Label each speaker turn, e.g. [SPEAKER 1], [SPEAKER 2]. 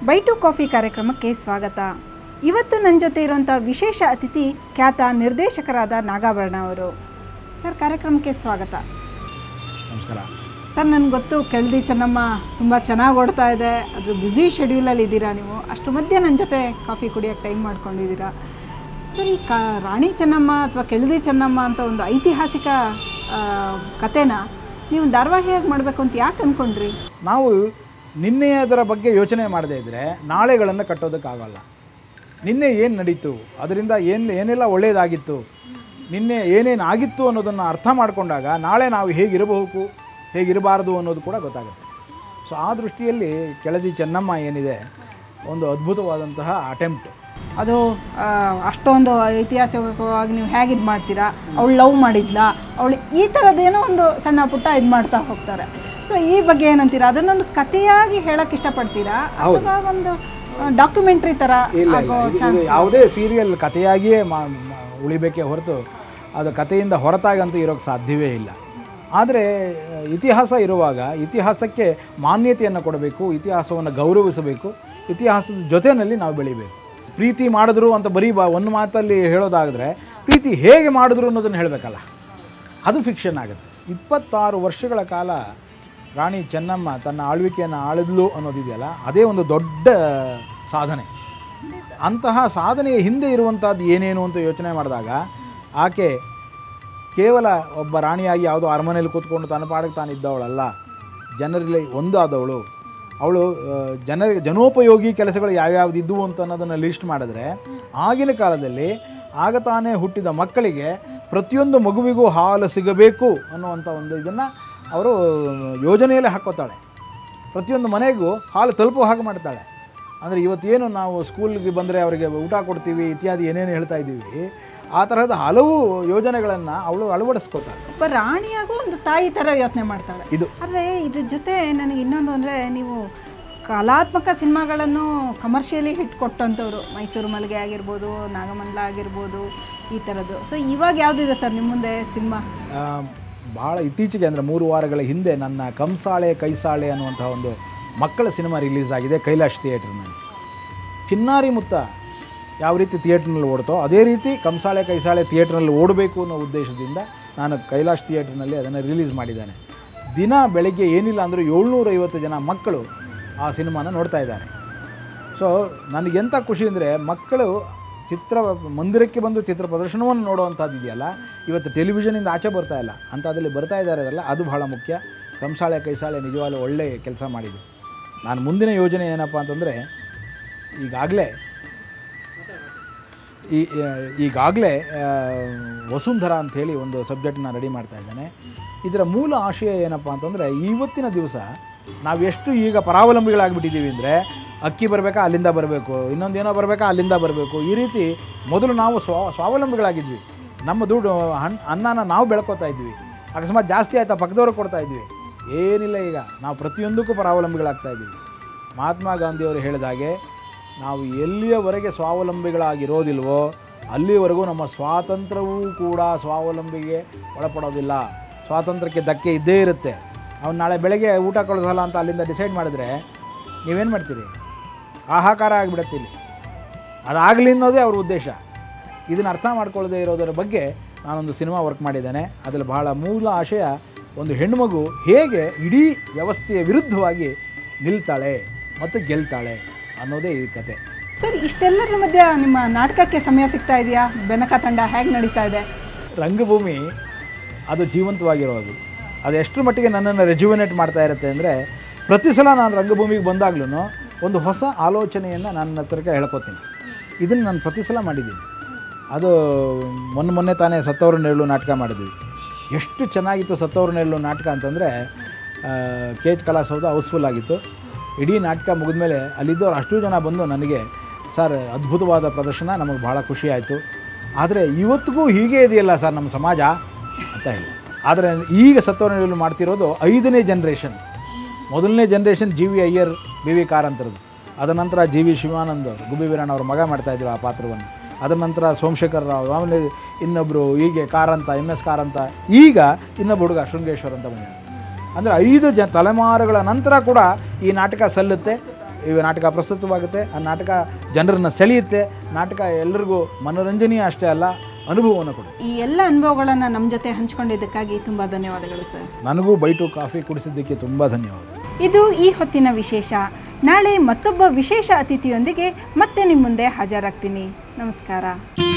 [SPEAKER 1] by two coffee ಕಾರ್ಯಕ್ರಮಕ್ಕೆ ಸ್ವಾಗತ ಇವತ್ತು ನನ್ನ ಜೊತೆ ಇರುವಂಥ ವಿಶೇಷ ಅತಿಥಿ ಖ್ಯಾತ ನಿರ್ದೇಶಕರಾದ ನಾಗಾಭರಣ ಅವರು ಸರ್ ಕಾರ್ಯಕ್ರಮಕ್ಕೆ ಸ್ವಾಗತ
[SPEAKER 2] ನಮಸ್ಕಾರ
[SPEAKER 1] ಸರ್ ನನಗೆ ಗೊತ್ತು ಕೆಳದಿ ಚೆನ್ನಮ್ಮ ತುಂಬ ಚೆನ್ನಾಗಿ ಓಡ್ತಾ ಇದೆ ಅದು ಬ್ಯುಸಿ ಶೆಡ್ಯೂಲಲ್ಲಿ ಇದ್ದೀರಾ ನೀವು ಅಷ್ಟು ಮಧ್ಯೆ ನನ್ನ ಜೊತೆ ಕಾಫಿ ಕುಡಿಯೋಕ್ಕೆ ಟೈಮ್ ಮಾಡ್ಕೊಂಡಿದ್ದೀರಾ ಸರ್ ಈ ಕ ರಾಣಿ ಚೆನ್ನಮ್ಮ ಅಥವಾ ಕೆಳದಿ ಚೆನ್ನಮ್ಮ ಅಂತ ಒಂದು ಐತಿಹಾಸಿಕ ಆ, ಕಥೆನ ನೀವು ಧಾರಾವಾಹಿಯಾಗಿ ಮಾಡಬೇಕು ಅಂತ ಯಾಕೆ ಅಂದ್ಕೊಂಡ್ರಿ
[SPEAKER 2] ನಾವು ನಿನ್ನೆಯದರ ಬಗ್ಗೆ ಯೋಚನೆ ಮಾಡದೇ ಇದ್ದರೆ ನಾಳೆಗಳನ್ನು ಕಟ್ಟೋದಕ್ಕಾಗಲ್ಲ ನಿನ್ನೆ ಏನು ನಡೀತು ಅದರಿಂದ ಏನು ಏನೆಲ್ಲ ಒಳ್ಳೆಯದಾಗಿತ್ತು ನಿನ್ನೆ ಏನೇನು ಆಗಿತ್ತು ಅನ್ನೋದನ್ನು ಅರ್ಥ ಮಾಡಿಕೊಂಡಾಗ ನಾಳೆ ನಾವು ಹೇಗಿರಬೇಕು ಹೇಗಿರಬಾರ್ದು ಅನ್ನೋದು ಕೂಡ ಗೊತ್ತಾಗುತ್ತೆ ಸೊ ಆ ದೃಷ್ಟಿಯಲ್ಲಿ ಕೆಳದಿ ಚೆನ್ನಮ್ಮ ಏನಿದೆ ಒಂದು ಅದ್ಭುತವಾದಂತಹ ಅಟೆಂಪ್ಟ್
[SPEAKER 1] ಅದು ಆ, ಅಷ್ಟೊಂದು ಐತಿಹಾಸಿಕವಾಗಿ ನೀವು ಹೇಗೆ ಇದು ಮಾಡ್ತೀರಾ ಅವಳು ಲವ್ ಮಾಡಿದ್ಲಾ ಅವಳು ಈ ಥರದ್ದೇನೋ ಒಂದು ಸಣ್ಣ ಪುಟ್ಟ ಇದು ಮಾಡ್ತಾ ಹೋಗ್ತಾರೆ ಸೊ ಈ ಬಗ್ಗೆ ಏನಂತೀರಾ ಅದನ್ನೊಂದು ಕಥೆಯಾಗಿ ಹೇಳಕ್ಕೆ ಇಷ್ಟಪಡ್ತೀರಾ ಅಥವಾ ಒಂದು ಡಾಕ್ಯುಮೆಂಟ್ರಿ ಥರ
[SPEAKER 2] ಇಲ್ಲ
[SPEAKER 1] ಆಗೋ
[SPEAKER 2] ಇಲ್ಲ ಇದು-
[SPEAKER 1] ಚಾನ್ಸ್
[SPEAKER 2] ಇದು ಯಾವುದೇ ಸೀರಿಯಲ್ ಕಥೆಯಾಗಿಯೇ ಮಾ ಮಾ- ಉಳಿಬೇಕೇ ಹೊರತು ಅದು ಕಥೆಯಿಂದ ಹೊರತಾಗಂತೂ ಇರೋಕ್ಕೆ ಸಾಧ್ಯವೇ ಇಲ್ಲ ಆದರೆ ಇತಿಹಾಸ ಇರುವಾಗ ಇತಿಹಾಸಕ್ಕೆ ಮಾನ್ಯತೆಯನ್ನು ಕೊಡಬೇಕು ಇತಿಹಾಸವನ್ನು ಗೌರವಿಸಬೇಕು ಇತಿಹಾಸದ ಜೊತೆಯಲ್ಲಿ ನಾವು ಬೆಳಿಬೇಕು ಪ್ರೀತಿ ಮಾಡಿದ್ರು ಅಂತ ಬರೀ ಬಾ ಒಂದು ಮಾತಲ್ಲಿ ಹೇಳೋದಾದರೆ ಪ್ರೀತಿ ಹೇಗೆ ಮಾಡಿದ್ರು ಅನ್ನೋದನ್ನು ಹೇಳಬೇಕಲ್ಲ ಅದು ಫಿಕ್ಷನ್ ಆಗುತ್ತೆ ಇಪ್ಪತ್ತಾರು ವರ್ಷಗಳ ಕಾಲ ರಾಣಿ ಚೆನ್ನಮ್ಮ ತನ್ನ ಆಳ್ವಿಕೆಯನ್ನು ಆಳಿದ್ಲು ಅನ್ನೋದಿದೆಯಲ್ಲ ಅದೇ ಒಂದು ದೊಡ್ಡ ಸಾಧನೆ ಅಂತಹ ಸಾಧನೆಯ ಹಿಂದೆ ಇರುವಂಥದ್ದು ಏನೇನು ಅಂತ ಯೋಚನೆ ಮಾಡಿದಾಗ ಆಕೆ ಕೇವಲ ಒಬ್ಬ ರಾಣಿಯಾಗಿ ಯಾವುದೋ ಅರಮನೆಯಲ್ಲಿ ಕೂತ್ಕೊಂಡು ತನ್ನ ಪಾಡಿಗೆ ತಾನು ಇದ್ದವಳಲ್ಲ ಜನರಲ್ಲಿ ಒಂದಾದವಳು ಅವಳು ಆ, ಜನರಿಗೆ ಜನೋಪಯೋಗಿ ಕೆಲಸಗಳು ಯಾವ್ಯಾವ್ದು ಇದ್ದವು ಅಂತ ಅನ್ನೋದನ್ನು ಲಿಸ್ಟ್ ಮಾಡಿದ್ರೆ ಆಗಿನ ಕಾಲದಲ್ಲಿ ಆಗ ತಾನೇ ಹುಟ್ಟಿದ ಮಕ್ಕಳಿಗೆ ಪ್ರತಿಯೊಂದು ಮಗುವಿಗೂ ಹಾಲು ಸಿಗಬೇಕು ಅನ್ನುವಂಥ ಒಂದು ಇದನ್ನು ಅವರು ಯೋಜನೆಯಲ್ಲೇ ಹಾಕೋತಾಳೆ ಪ್ರತಿಯೊಂದು ಮನೆಗೂ ಹಾಲು ತಲುಪೋ ಹಾಗೆ ಮಾಡ್ತಾಳೆ ಅಂದರೆ ಇವತ್ತೇನು ನಾವು ಸ್ಕೂಲ್ಗೆ ಬಂದರೆ ಅವರಿಗೆ ಊಟ ಕೊಡ್ತೀವಿ ಇತ್ಯಾದಿ ಏನೇನು ಹೇಳ್ತಾ ಇದ್ದೀವಿ ಆ ತರಹದ ಹಲವು ಯೋಜನೆಗಳನ್ನು ಅವಳು ಅಳವಡಿಸ್ಕೋತಾಳೆ
[SPEAKER 1] ಒಬ್ಬ ರಾಣಿಯಾಗೂ ಒಂದು ತಾಯಿ ಥರ ಯೋಚನೆ ಮಾಡ್ತಾಳೆ
[SPEAKER 2] ಇದು
[SPEAKER 1] ಆದರೆ ಇದ್ರ ಜೊತೆ ನನಗೆ ಇನ್ನೊಂದು ಅಂದರೆ ನೀವು ಕಲಾತ್ಮಕ ಸಿನಿಮಾಗಳನ್ನು ಕಮರ್ಷಿಯಲಿ ಹಿಟ್ ಕೊಟ್ಟಂಥವ್ರು ಮೈಸೂರು ಮಲ್ಲಿಗೆ ಆಗಿರ್ಬೋದು ನಾಗಮಂಡಲ ಆಗಿರ್ಬೋದು ಈ ಥರದ್ದು ಸೊ ಇವಾಗ ಯಾವುದಿದೆ ಸರ್ ನಿಮ್ಮ ಮುಂದೆ ಸಿನಿಮಾ
[SPEAKER 2] ಆ, ಭಾಳ ಇತ್ತೀಚೆಗೆ ಅಂದರೆ ಮೂರು ವಾರಗಳ ಹಿಂದೆ ನನ್ನ ಕಂಸಾಳೆ ಕೈಸಾಳೆ ಅನ್ನುವಂಥ ಒಂದು ಮಕ್ಕಳ ಸಿನಿಮಾ ರಿಲೀಸ್ ಆಗಿದೆ ಕೈಲಾಶ್ ಥಿಯೇಟ್ರ್ನಲ್ಲಿ ಚಿನ್ನಾರಿ ಮುತ್ತ ಯಾವ ರೀತಿ ಥಿಯೇಟ್ರ್ನಲ್ಲಿ ಓಡ್ತೋ ಅದೇ ರೀತಿ ಕಂಸಾಳೆ ಕೈಸಾಳೆ ಥಿಯೇಟ್ರ್ನಲ್ಲಿ ಓಡಬೇಕು ಅನ್ನೋ ಉದ್ದೇಶದಿಂದ ನಾನು ಕೈಲಾಶ್ ಥಿಯೇಟ್ರ್ನಲ್ಲಿ ಅದನ್ನು ರಿಲೀಸ್ ಮಾಡಿದ್ದೇನೆ ದಿನ ಬೆಳಗ್ಗೆ ಏನಿಲ್ಲ ಅಂದರೂ ಏಳ್ನೂರೈವತ್ತು ಜನ ಮಕ್ಕಳು ಆ ಸಿನಿಮಾನ ನೋಡ್ತಾ ಇದ್ದಾರೆ ಸೊ ನನಗೆಂಥ ಖುಷಿ ಅಂದರೆ ಮಕ್ಕಳು ಚಿತ್ರ ಮಂದಿರಕ್ಕೆ ಬಂದು ಚಿತ್ರ ಪ್ರದರ್ಶನವನ್ನು ನೋಡುವಂಥದ್ದು ಇದೆಯಲ್ಲ ಇವತ್ತು ಟೆಲಿವಿಷನಿಂದ ಆಚೆ ಬರ್ತಾ ಇಲ್ಲ ಅಂಥದ್ರಲ್ಲಿ ಬರ್ತಾ ಇದ್ದಾರಲ್ಲ ಅದು ಬಹಳ ಮುಖ್ಯ ಕಂಸಾಳೆ ಕೈಸಾಳೆ ನಿಜವಾಗ್ಲೂ ಒಳ್ಳೆ ಕೆಲಸ ಮಾಡಿದೆ ನಾನು ಮುಂದಿನ ಯೋಜನೆ ಏನಪ್ಪ ಅಂತಂದರೆ ಈಗಾಗಲೇ ಈ ಈಗಾಗಲೇ ವಸುಂಧರ ಅಂಥೇಳಿ ಒಂದು ಸಬ್ಜೆಕ್ಟನ್ನ ರೆಡಿ ಮಾಡ್ತಾ ಇದ್ದೇನೆ ಇದರ ಮೂಲ ಆಶಯ ಏನಪ್ಪ ಅಂತಂದರೆ ಇವತ್ತಿನ ದಿವಸ ನಾವು ಎಷ್ಟು ಈಗ ಪರಾವಲಂಬಿಗಳಾಗ್ಬಿಟ್ಟಿದ್ದೀವಿ ಅಂದರೆ ಅಕ್ಕಿ ಬರಬೇಕಾ ಅಲ್ಲಿಂದ ಬರಬೇಕು ಇನ್ನೊಂದು ಏನೋ ಬರಬೇಕಾ ಅಲ್ಲಿಂದ ಬರಬೇಕು ಈ ರೀತಿ ಮೊದಲು ನಾವು ಸ್ವ ಸ್ವಾವಲಂಬಿಗಳಾಗಿದ್ವಿ ನಮ್ಮ ದುಡ್ಡು ಹಣ್ ಅನ್ನನ ನಾವು ಬೆಳ್ಕೊತಾ ಇದ್ವಿ ಅಕಸ್ಮಾತ್ ಜಾಸ್ತಿ ಆಯ್ತಾ ಪಕ್ಕದವ್ರಿಗೆ ಕೊಡ್ತಾ ಇದ್ವಿ ಏನಿಲ್ಲ ಈಗ ನಾವು ಪ್ರತಿಯೊಂದಕ್ಕೂ ಪರಾವಲಂಬಿಗಳಾಗ್ತಾ ಇದ್ದೀವಿ ಮಹಾತ್ಮ ಗಾಂಧಿಯವರು ಹೇಳಿದ ಹಾಗೆ ನಾವು ಎಲ್ಲಿಯವರೆಗೆ ಸ್ವಾವಲಂಬಿಗಳಾಗಿರೋದಿಲ್ವೋ ಅಲ್ಲಿವರೆಗೂ ನಮ್ಮ ಸ್ವಾತಂತ್ರ್ಯವೂ ಕೂಡ ಸ್ವಾವಲಂಬಿಗೆ ಒಳಪಡೋದಿಲ್ಲ ಸ್ವಾತಂತ್ರ್ಯಕ್ಕೆ ಧಕ್ಕೆ ಇದ್ದೇ ಇರುತ್ತೆ ಅವ್ನು ನಾಳೆ ಬೆಳಗ್ಗೆ ಊಟ ಕಳಿಸಲ್ಲ ಅಂತ ಅಲ್ಲಿಂದ ಡಿಸೈಡ್ ಮಾಡಿದ್ರೆ ನೀವೇನು ಮಾಡ್ತೀರಿ ಹಾಹಾಕಾರ ಆಗಿಬಿಡತ್ತೆ ಇಲ್ಲಿ ಅದಾಗಲಿ ಅನ್ನೋದೇ ಅವ್ರ ಉದ್ದೇಶ ಇದನ್ನು ಅರ್ಥ ಮಾಡ್ಕೊಳ್ಳದೆ ಇರೋದರ ಬಗ್ಗೆ ನಾನೊಂದು ಸಿನಿಮಾ ವರ್ಕ್ ಮಾಡಿದ್ದೇನೆ ಅದರಲ್ಲಿ ಬಹಳ ಮೂಲ ಆಶಯ ಒಂದು ಹೆಣ್ಣುಮಗು ಹೇಗೆ ಇಡೀ ವ್ಯವಸ್ಥೆಯ ವಿರುದ್ಧವಾಗಿ ನಿಲ್ತಾಳೆ ಮತ್ತು ಗೆಲ್ತಾಳೆ ಅನ್ನೋದೇ ಈ ಕತೆ
[SPEAKER 1] ಸರ್ ಇಷ್ಟೆಲ್ಲರ ಮಧ್ಯೆ ನಿಮ್ಮ ನಾಟಕಕ್ಕೆ ಸಮಯ ಸಿಗ್ತಾ ಇದೆಯಾ ಬೆನಕ ತಂಡ ಹೇಗೆ ನಡೀತಾ ಇದೆ
[SPEAKER 2] ರಂಗಭೂಮಿ ಅದು ಜೀವಂತವಾಗಿರೋದು ಅದು ಎಷ್ಟರ ಮಟ್ಟಿಗೆ ನನ್ನನ್ನು ರೆಜ್ಯುವಿನೇಟ್ ಮಾಡ್ತಾ ಇರುತ್ತೆ ಅಂದರೆ ಪ್ರತಿ ಸಲ ನಾನು ರಂಗಭೂಮಿಗೆ ಬಂದಾಗ್ಲೂ ಒಂದು ಹೊಸ ಆಲೋಚನೆಯನ್ನು ನನ್ನ ಹತ್ರಕ್ಕೆ ಹೇಳ್ಕೊತೀನಿ ಇದನ್ನು ನಾನು ಪ್ರತಿ ಸಲ ಮಾಡಿದ್ದೀನಿ ಅದು ಮೊನ್ನೆ ಮೊನ್ನೆ ತಾನೇ ಸತ್ತವರು ನೆರಳು ನಾಟಕ ಮಾಡಿದ್ವಿ ಎಷ್ಟು ಚೆನ್ನಾಗಿತ್ತು ಸತ್ತವರು ನೆರಳು ನಾಟಕ ಅಂತಂದರೆ ಕೆ ಎಚ್ ಕಲಾಸೌಧ ಹೌಸ್ಫುಲ್ ಆಗಿತ್ತು ಇಡೀ ನಾಟಕ ಮುಗಿದ್ಮೇಲೆ ಅಲ್ಲಿದ್ದವ್ರು ಅಷ್ಟೂ ಜನ ಬಂದು ನನಗೆ ಸರ್ ಅದ್ಭುತವಾದ ಪ್ರದರ್ಶನ ನಮಗೆ ಭಾಳ ಖುಷಿ ಆಯಿತು ಆದರೆ ಇವತ್ತಿಗೂ ಹೀಗೆ ಇದೆಯಲ್ಲ ಸರ್ ನಮ್ಮ ಸಮಾಜ ಅಂತ ಹೇಳಿ ಆದರೆ ಈಗ ಸತ್ತವರಲ್ಲಿ ಮಾಡ್ತಿರೋದು ಐದನೇ ಜನ್ರೇಷನ್ ಮೊದಲನೇ generation G V Iyer B V ಕಾರಂತರದ್ದು ಅದರ ನಂತರ ಜಿ ವಿ ಶಿವಾನಂದ್ ಗುಬ್ಬಿ ವೀರಣ್ಣ ಅವ್ರ ಮಗ ಮಾಡ್ತಾಯಿದ್ರು ಆ ಪಾತ್ರವನ್ನು ಅದರ ನಂತರ ಸೋಮಶೇಖರ್ ರಾವ್ ಆಮೇಲೆ ಇನ್ನೊಬ್ಬರು ಹೀಗೆ ಕಾರಂತ ಎಮ್ ಎಸ್ ಕಾರಂತ ಈಗ ಇನ್ನೊಬ್ಬ ಹುಡುಗ ಶೃಂಗೇಶ್ವರ್ ಅಂತ ಬಂದಿದ್ದಾರೆ ಅಂದರೆ ಐದು ಜ ತಲೆಮಾರುಗಳ ನಂತರ ಕೂಡ ಈ ನಾಟಕ ಸಲ್ಲುತ್ತೆ ಈ ನಾಟಕ ಪ್ರಸ್ತುತವಾಗುತ್ತೆ ಆ ನಾಟಕ ಜನರನ್ನು ಸೆಳೆಯುತ್ತೆ ನಾಟಕ ಎಲ್ಲರಿಗೂ ಮನೋರಂಜನೆಯೇ ಅಷ್ಟೇ ಅಲ್ಲ ಅನುಭವವನ್ನು ಕೊಡುತ್ತೆ
[SPEAKER 1] ಈ ಎಲ್ಲ ಅನುಭವಗಳನ್ನು ನಮ್ಮ ಜೊತೆ ಹಂಚ್ಕೊಂಡಿದ್ದಕ್ಕಾಗಿ ತುಂಬ ಧನ್ಯವಾದಗಳು ಸರ್
[SPEAKER 2] ನನಗೂ ಬೈಟು ಕಾಫಿ ಕುಡಿಸಿದ್ದಕ್ಕೆ ತುಂಬ ಧನ್ಯವಾದ
[SPEAKER 1] ಇದು ಈ ಹೊತ್ತಿನ ವಿಶೇಷ ನಾಳೆ ಮತ್ತೊಬ್ಬ ವಿಶೇಷ ಅತಿಥಿಯೊಂದಿಗೆ ಮತ್ತೆ ನಿಮ್ಮ ಮುಂದೆ ಹಾಜರಾಗ್ತೀನಿ ನಮಸ್ಕಾರ